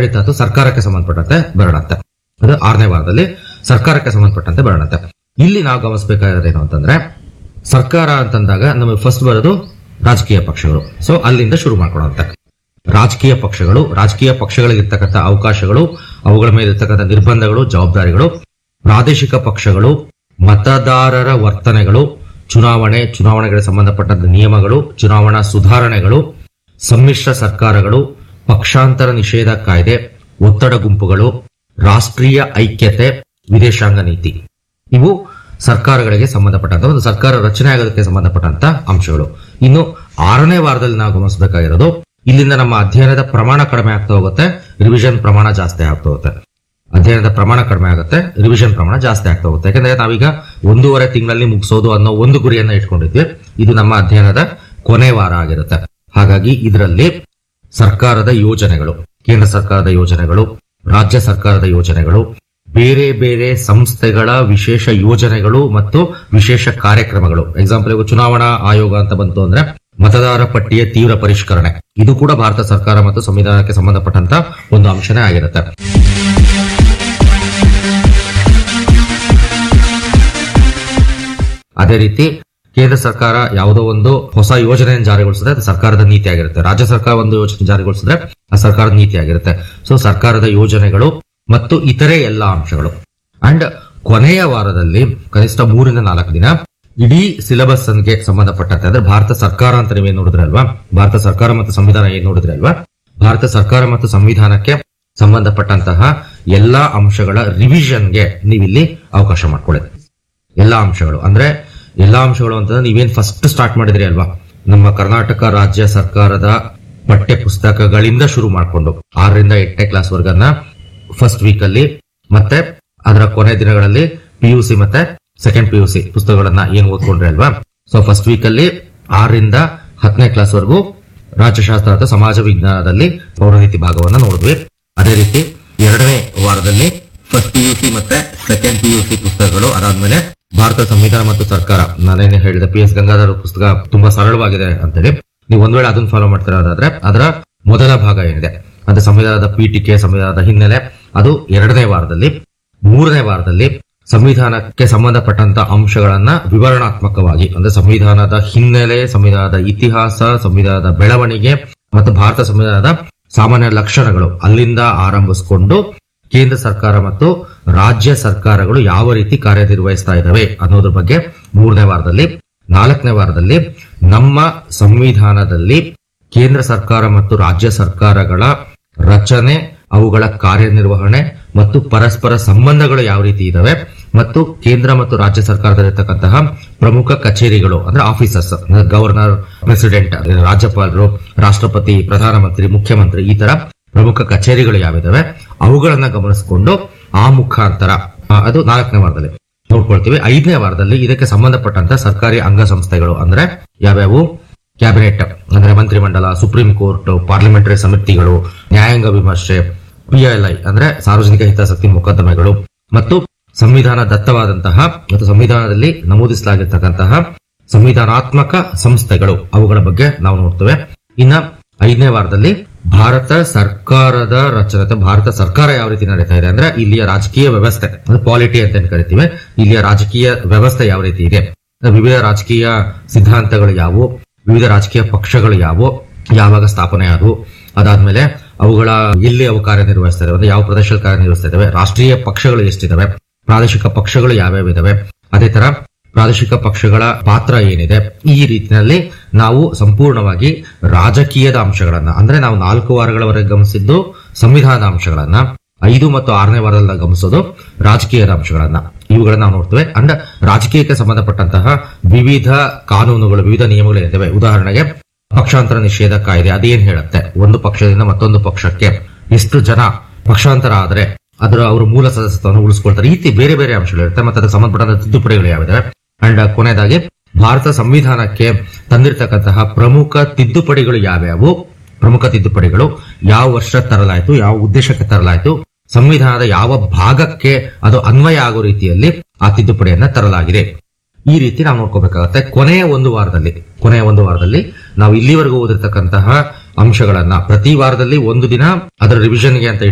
ಆಡಳಿತ ಅಥವಾ ಸರ್ಕಾರಕ್ಕೆ ಸಂಬಂಧಪಟ್ಟಂತೆ ಬರೋಣಂತೆ ಅದು ಆರನೇ ವಾರದಲ್ಲಿ ಸರ್ಕಾರಕ್ಕೆ ಸಂಬಂಧಪಟ್ಟಂತೆ ಬರೋಣಂತೆ ಇಲ್ಲಿ ನಾವು ಗಮನಿಸಬೇಕಾಗಿರೋದೇನು ಅಂತಂದ್ರೆ ಸರ್ಕಾರ ಅಂತಂದಾಗ ನಮಗೆ ಫಸ್ಟ್ ಬರೋದು ರಾಜಕೀಯ ಪಕ್ಷಗಳು ಸೊ ಅಲ್ಲಿಂದ ಶುರು ಮಾಡ್ಕೊಳ್ಳುವಂತೆ ರಾಜಕೀಯ ಪಕ್ಷಗಳು ರಾಜಕೀಯ ಪಕ್ಷಗಳಿಗಿರ್ತಕ್ಕಂಥ ಅವಕಾಶಗಳು ಅವುಗಳ ಮೇಲೆ ಇರ್ತಕ್ಕಂಥ ನಿರ್ಬಂಧಗಳು ಜವಾಬ್ದಾರಿಗಳು ಪ್ರಾದೇಶಿಕ ಪಕ್ಷಗಳು ಮತದಾರರ ವರ್ತನೆಗಳು ಚುನಾವಣೆ ಚುನಾವಣೆಗಳಿಗೆ ಸಂಬಂಧಪಟ್ಟಂತ ನಿಯಮಗಳು ಚುನಾವಣಾ ಸುಧಾರಣೆಗಳು ಸಮ್ಮಿಶ್ರ ಸರ್ಕಾರಗಳು ಪಕ್ಷಾಂತರ ನಿಷೇಧ ಕಾಯ್ದೆ ಒತ್ತಡ ಗುಂಪುಗಳು ರಾಷ್ಟ್ರೀಯ ಐಕ್ಯತೆ ವಿದೇಶಾಂಗ ನೀತಿ ಇವು ಸರ್ಕಾರಗಳಿಗೆ ಸಂಬಂಧಪಟ್ಟಂತ ಒಂದು ಸರ್ಕಾರ ರಚನೆ ಆಗೋದಕ್ಕೆ ಸಂಬಂಧಪಟ್ಟಂತ ಅಂಶಗಳು ಇನ್ನು ಆರನೇ ವಾರದಲ್ಲಿ ನಾವು ಗಮನಿಸಬೇಕಾಗಿರೋದು ಇಲ್ಲಿಂದ ನಮ್ಮ ಅಧ್ಯಯನದ ಪ್ರಮಾಣ ಕಡಿಮೆ ಆಗ್ತಾ ಹೋಗುತ್ತೆ ರಿವಿಷನ್ ಪ್ರಮಾಣ ಜಾಸ್ತಿ ಆಗ್ತಾ ಹೋಗುತ್ತೆ ಅಧ್ಯಯನದ ಪ್ರಮಾಣ ಕಡಿಮೆ ಆಗುತ್ತೆ ರಿವಿಷನ್ ಪ್ರಮಾಣ ಜಾಸ್ತಿ ಆಗ್ತಾ ಹೋಗುತ್ತೆ ಯಾಕಂದ್ರೆ ನಾವೀಗ ಒಂದೂವರೆ ತಿಂಗಳಲ್ಲಿ ಮುಗಿಸೋದು ಅನ್ನೋ ಒಂದು ಗುರಿಯನ್ನ ಇಟ್ಕೊಂಡಿದ್ವಿ ಇದು ನಮ್ಮ ಅಧ್ಯಯನದ ಕೊನೆ ವಾರ ಆಗಿರುತ್ತೆ ಹಾಗಾಗಿ ಇದರಲ್ಲಿ ಸರ್ಕಾರದ ಯೋಜನೆಗಳು ಕೇಂದ್ರ ಸರ್ಕಾರದ ಯೋಜನೆಗಳು ರಾಜ್ಯ ಸರ್ಕಾರದ ಯೋಜನೆಗಳು ಬೇರೆ ಬೇರೆ ಸಂಸ್ಥೆಗಳ ವಿಶೇಷ ಯೋಜನೆಗಳು ಮತ್ತು ವಿಶೇಷ ಕಾರ್ಯಕ್ರಮಗಳು ಎಕ್ಸಾಂಪಲ್ ಇವಾಗ ಚುನಾವಣಾ ಆಯೋಗ ಅಂತ ಬಂತು ಅಂದ್ರೆ ಮತದಾರ ಪಟ್ಟಿಯ ತೀವ್ರ ಪರಿಷ್ಕರಣೆ ಇದು ಕೂಡ ಭಾರತ ಸರ್ಕಾರ ಮತ್ತು ಸಂವಿಧಾನಕ್ಕೆ ಸಂಬಂಧಪಟ್ಟಂತ ಒಂದು ಅಂಶನೇ ಆಗಿರುತ್ತೆ ಅದೇ ರೀತಿ ಕೇಂದ್ರ ಸರ್ಕಾರ ಯಾವುದೋ ಒಂದು ಹೊಸ ಯೋಜನೆಯನ್ನು ಜಾರಿಗೊಳಿಸಿದ್ರೆ ಅದು ಸರ್ಕಾರದ ನೀತಿ ಆಗಿರುತ್ತೆ ರಾಜ್ಯ ಸರ್ಕಾರ ಒಂದು ಯೋಜನೆ ಜಾರಿಗೊಳಿಸಿದ್ರೆ ಆ ಸರ್ಕಾರದ ನೀತಿ ಆಗಿರುತ್ತೆ ಸೊ ಸರ್ಕಾರದ ಯೋಜನೆಗಳು ಮತ್ತು ಇತರೆ ಎಲ್ಲ ಅಂಶಗಳು ಅಂಡ್ ಕೊನೆಯ ವಾರದಲ್ಲಿ ಕನಿಷ್ಠ ಮೂರಿಂದ ನಾಲ್ಕು ದಿನ ಇಡೀ ಸಿಲೆಬಸ್ ಗೆ ಸಂಬಂಧಪಟ್ಟಂತೆ ಅಂದ್ರೆ ಭಾರತ ಸರ್ಕಾರ ಅಂತ ನೀವೇನ್ ನೋಡಿದ್ರೆ ಅಲ್ವಾ ಭಾರತ ಸರ್ಕಾರ ಮತ್ತು ಸಂವಿಧಾನ ಏನ್ ನೋಡಿದ್ರೆ ಅಲ್ವಾ ಭಾರತ ಸರ್ಕಾರ ಮತ್ತು ಸಂವಿಧಾನಕ್ಕೆ ಸಂಬಂಧಪಟ್ಟಂತಹ ಎಲ್ಲಾ ಅಂಶಗಳ ರಿವಿಷನ್ಗೆ ನೀವಿಲ್ಲಿ ಅವಕಾಶ ಮಾಡ್ಕೊಳ್ಳಿ ಎಲ್ಲಾ ಅಂಶಗಳು ಅಂದ್ರೆ ಎಲ್ಲಾ ಅಂಶಗಳು ಅಂತಂದ್ರೆ ನೀವೇನ್ ಫಸ್ಟ್ ಸ್ಟಾರ್ಟ್ ಮಾಡಿದ್ರಿ ಅಲ್ವಾ ನಮ್ಮ ಕರ್ನಾಟಕ ರಾಜ್ಯ ಸರ್ಕಾರದ ಪಠ್ಯ ಪುಸ್ತಕಗಳಿಂದ ಶುರು ಮಾಡಿಕೊಂಡು ಆರರಿಂದ ಎಂಟನೇ ಕ್ಲಾಸ್ ವರ್ಗನ್ನ ಫಸ್ಟ್ ವೀಕ್ ಅಲ್ಲಿ ಮತ್ತೆ ಅದರ ಕೊನೆ ದಿನಗಳಲ್ಲಿ ಪಿಯುಸಿ ಮತ್ತೆ ಸೆಕೆಂಡ್ ಪಿಯುಸಿ ಪುಸ್ತಕಗಳನ್ನ ಏನ್ ಓದ್ಕೊಂಡ್ರಿ ಅಲ್ವಾ ಸೊ ಫಸ್ಟ್ ವೀಕ್ ಅಲ್ಲಿ ಆರರಿಂದ ಹತ್ತನೇ ಕ್ಲಾಸ್ ವರೆಗೂ ರಾಜ್ಯಶಾಸ್ತ್ರ ಅಥವಾ ಸಮಾಜ ವಿಜ್ಞಾನದಲ್ಲಿ ಪೌರನೀತಿ ಭಾಗವನ್ನ ನೋಡಿದ್ವಿ ಅದೇ ರೀತಿ ಎರಡನೇ ವಾರದಲ್ಲಿ ಫಸ್ಟ್ ಪಿಯುಸಿ ಮತ್ತೆ ಸೆಕೆಂಡ್ ಪಿಯುಸಿ ಪುಸ್ತಕಗಳು ಅದಾದ್ಮೇಲೆ ಭಾರತ ಸಂವಿಧಾನ ಮತ್ತು ಸರ್ಕಾರ ನಾನೇನು ಹೇಳಿದೆ ಪಿ ಎಸ್ ಗಂಗಾಧರ್ ಪುಸ್ತಕ ತುಂಬಾ ಸರಳವಾಗಿದೆ ಅಂತೇಳಿ ನೀವು ಒಂದ್ ವೇಳೆ ಅದನ್ನ ಫಾಲೋ ಮಾಡ್ತಿರೋದಾದ್ರೆ ಅದರ ಮೊದಲ ಭಾಗ ಏನಿದೆ ಅಂದ್ರೆ ಸಂವಿಧಾನದ ಪೀಠಿಕೆ ಸಂವಿಧಾನದ ಹಿನ್ನೆಲೆ ಅದು ಎರಡನೇ ವಾರದಲ್ಲಿ ಮೂರನೇ ವಾರದಲ್ಲಿ ಸಂವಿಧಾನಕ್ಕೆ ಸಂಬಂಧಪಟ್ಟಂತ ಅಂಶಗಳನ್ನ ವಿವರಣಾತ್ಮಕವಾಗಿ ಅಂದ್ರೆ ಸಂವಿಧಾನದ ಹಿನ್ನೆಲೆ ಸಂವಿಧಾನದ ಇತಿಹಾಸ ಸಂವಿಧಾನದ ಬೆಳವಣಿಗೆ ಮತ್ತು ಭಾರತ ಸಂವಿಧಾನದ ಸಾಮಾನ್ಯ ಲಕ್ಷಣಗಳು ಅಲ್ಲಿಂದ ಆರಂಭಿಸಿಕೊಂಡು ಕೇಂದ್ರ ಸರ್ಕಾರ ಮತ್ತು ರಾಜ್ಯ ಸರ್ಕಾರಗಳು ಯಾವ ರೀತಿ ಕಾರ್ಯನಿರ್ವಹಿಸ್ತಾ ಇದ್ದಾವೆ ಅನ್ನೋದ್ರ ಬಗ್ಗೆ ಮೂರನೇ ವಾರದಲ್ಲಿ ನಾಲ್ಕನೇ ವಾರದಲ್ಲಿ ನಮ್ಮ ಸಂವಿಧಾನದಲ್ಲಿ ಕೇಂದ್ರ ಸರ್ಕಾರ ಮತ್ತು ರಾಜ್ಯ ಸರ್ಕಾರಗಳ ರಚನೆ ಅವುಗಳ ಕಾರ್ಯನಿರ್ವಹಣೆ ಮತ್ತು ಪರಸ್ಪರ ಸಂಬಂಧಗಳು ಯಾವ ರೀತಿ ಇದಾವೆ ಮತ್ತು ಕೇಂದ್ರ ಮತ್ತು ರಾಜ್ಯ ಸರ್ಕಾರದಲ್ಲಿರ್ತಕ್ಕಂತಹ ಪ್ರಮುಖ ಕಚೇರಿಗಳು ಅಂದ್ರೆ ಆಫೀಸರ್ಸ್ ಗವರ್ನರ್ ಪ್ರೆಸಿಡೆಂಟ್ ರಾಜ್ಯಪಾಲರು ರಾಷ್ಟ್ರಪತಿ ಪ್ರಧಾನಮಂತ್ರಿ ಮುಖ್ಯಮಂತ್ರಿ ಈ ತರ ಪ್ರಮುಖ ಕಚೇರಿಗಳು ಯಾವಿದಾವೆ ಅವುಗಳನ್ನ ಗಮನಿಸಿಕೊಂಡು ಆ ಮುಖಾಂತರ ಆ, ಅದು ನಾಲ್ಕನೇ ವಾರದಲ್ಲಿ ನೋಡ್ಕೊಳ್ತೀವಿ ಐದನೇ ವಾರದಲ್ಲಿ ಇದಕ್ಕೆ ಸಂಬಂಧಪಟ್ಟಂತ ಸರ್ಕಾರಿ ಅಂಗಸಂಸ್ಥೆಗಳು ಅಂದ್ರೆ ಯಾವ್ಯಾವು ಕ್ಯಾಬಿನೆಟ್ ಅಂದ್ರೆ ಮಂತ್ರಿಮಂಡಲ ಸುಪ್ರೀಂ ಕೋರ್ಟ್ ಪಾರ್ಲಿಮೆಂಟರಿ ಸಮಿತಿಗಳು ನ್ಯಾಯಾಂಗ ವಿಮರ್ಶೆ ಪಿಎಲ್ಐ ಅಂದ್ರೆ ಸಾರ್ವಜನಿಕ ಹಿತಾಸಕ್ತಿ ಮೊಕದ್ದಮೆಗಳು ಮತ್ತು ಸಂವಿಧಾನ ದತ್ತವಾದಂತಹ ಮತ್ತು ಸಂವಿಧಾನದಲ್ಲಿ ನಮೂದಿಸಲಾಗಿರ್ತಕ್ಕಂತಹ ಸಂವಿಧಾನಾತ್ಮಕ ಸಂಸ್ಥೆಗಳು ಅವುಗಳ ಬಗ್ಗೆ ನಾವು ನೋಡ್ತೇವೆ ಇನ್ನ ಐದನೇ ವಾರದಲ್ಲಿ ಭಾರತ ಸರ್ಕಾರದ ರಚನೆ ಅಥವಾ ಭಾರತ ಸರ್ಕಾರ ಯಾವ ರೀತಿ ನಡೀತಾ ಇದೆ ಅಂದ್ರೆ ಇಲ್ಲಿಯ ರಾಜಕೀಯ ವ್ಯವಸ್ಥೆ ಅಂದ್ರೆ ಪಾಲಿಟಿ ಅಂತ ಏನ್ ಕರಿತೀವಿ ಇಲ್ಲಿಯ ರಾಜಕೀಯ ವ್ಯವಸ್ಥೆ ಯಾವ ರೀತಿ ಇದೆ ವಿವಿಧ ರಾಜಕೀಯ ಸಿದ್ಧಾಂತಗಳು ಯಾವುವು ವಿವಿಧ ರಾಜಕೀಯ ಪಕ್ಷಗಳು ಯಾವುವು ಯಾವಾಗ ಸ್ಥಾಪನೆ ಆದವು ಅದಾದ್ಮೇಲೆ ಅವುಗಳ ಎಲ್ಲಿ ಅವು ಕಾರ್ಯನಿರ್ವಹಿಸ್ತಾ ಇದಾವೆ ಅಂದ್ರೆ ಯಾವ ಪ್ರದೇಶದಲ್ಲಿ ಕಾರ್ಯನಿರ್ವಹಿಸ್ತಾ ಇದಾವೆ ರಾಷ್ಟ್ರೀಯ ಪಕ್ಷಗಳು ಎಷ್ಟಿದಾವೆ ಪ್ರಾದೇಶಿಕ ಪಕ್ಷಗಳು ಯಾವ್ಯಾವ ಇದಾವೆ ಅದೇ ತರ ಪ್ರಾದೇಶಿಕ ಪಕ್ಷಗಳ ಪಾತ್ರ ಏನಿದೆ ಈ ರೀತಿಯಲ್ಲಿ ನಾವು ಸಂಪೂರ್ಣವಾಗಿ ರಾಜಕೀಯದ ಅಂಶಗಳನ್ನ ಅಂದ್ರೆ ನಾವು ನಾಲ್ಕು ವಾರಗಳವರೆಗೆ ಗಮನಿಸಿದ್ದು ಸಂವಿಧಾನದ ಅಂಶಗಳನ್ನ ಐದು ಮತ್ತು ಆರನೇ ವಾರದಲ್ಲಿ ಗಮನಿಸೋದು ರಾಜಕೀಯದ ಅಂಶಗಳನ್ನ ಇವುಗಳನ್ನ ನಾವು ನೋಡ್ತೇವೆ ಅಂಡ್ ರಾಜಕೀಯಕ್ಕೆ ಸಂಬಂಧಪಟ್ಟಂತಹ ವಿವಿಧ ಕಾನೂನುಗಳು ವಿವಿಧ ನಿಯಮಗಳು ಏನಿವೆ ಉದಾಹರಣೆಗೆ ಪಕ್ಷಾಂತರ ನಿಷೇಧ ಕಾಯ್ದೆ ಅದೇನ್ ಹೇಳುತ್ತೆ ಒಂದು ಪಕ್ಷದಿಂದ ಮತ್ತೊಂದು ಪಕ್ಷಕ್ಕೆ ಎಷ್ಟು ಜನ ಪಕ್ಷಾಂತರ ಆದ್ರೆ ಅದರ ಅವರು ಮೂಲ ಸದಸ್ಯತ್ವವನ್ನು ಉಳಿಸ್ಕೊಳ್ತಾರೆ ಈ ರೀತಿ ಬೇರೆ ಬೇರೆ ಅಂಶಗಳು ಇರುತ್ತೆ ಮತ್ತೆ ಅದಕ್ಕೆ ಸಂಬಂಧಪಟ್ಟಂತ ತಿದ್ದುಪಡಿಗಳು ಯಾವಿದೆ ಅಂಡ್ ಕೊನೆಯದಾಗಿ ಭಾರತ ಸಂವಿಧಾನಕ್ಕೆ ತಂದಿರತಕ್ಕಂತಹ ಪ್ರಮುಖ ತಿದ್ದುಪಡಿಗಳು ಯಾವ್ಯಾವು ಪ್ರಮುಖ ತಿದ್ದುಪಡಿಗಳು ಯಾವ ವರ್ಷ ತರಲಾಯಿತು ಯಾವ ಉದ್ದೇಶಕ್ಕೆ ತರಲಾಯಿತು ಸಂವಿಧಾನದ ಯಾವ ಭಾಗಕ್ಕೆ ಅದು ಅನ್ವಯ ಆಗೋ ರೀತಿಯಲ್ಲಿ ಆ ತಿದ್ದುಪಡಿಯನ್ನ ತರಲಾಗಿದೆ ಈ ರೀತಿ ನಾವು ನೋಡ್ಕೋಬೇಕಾಗತ್ತೆ ಕೊನೆಯ ಒಂದು ವಾರದಲ್ಲಿ ಕೊನೆಯ ಒಂದು ವಾರದಲ್ಲಿ ನಾವು ಇಲ್ಲಿವರೆಗೂ ಓದಿರ್ತಕ್ಕಂತಹ ಅಂಶಗಳನ್ನ ಪ್ರತಿ ವಾರದಲ್ಲಿ ಒಂದು ದಿನ ಅದರ ರಿವಿಷನ್ಗೆ ಅಂತ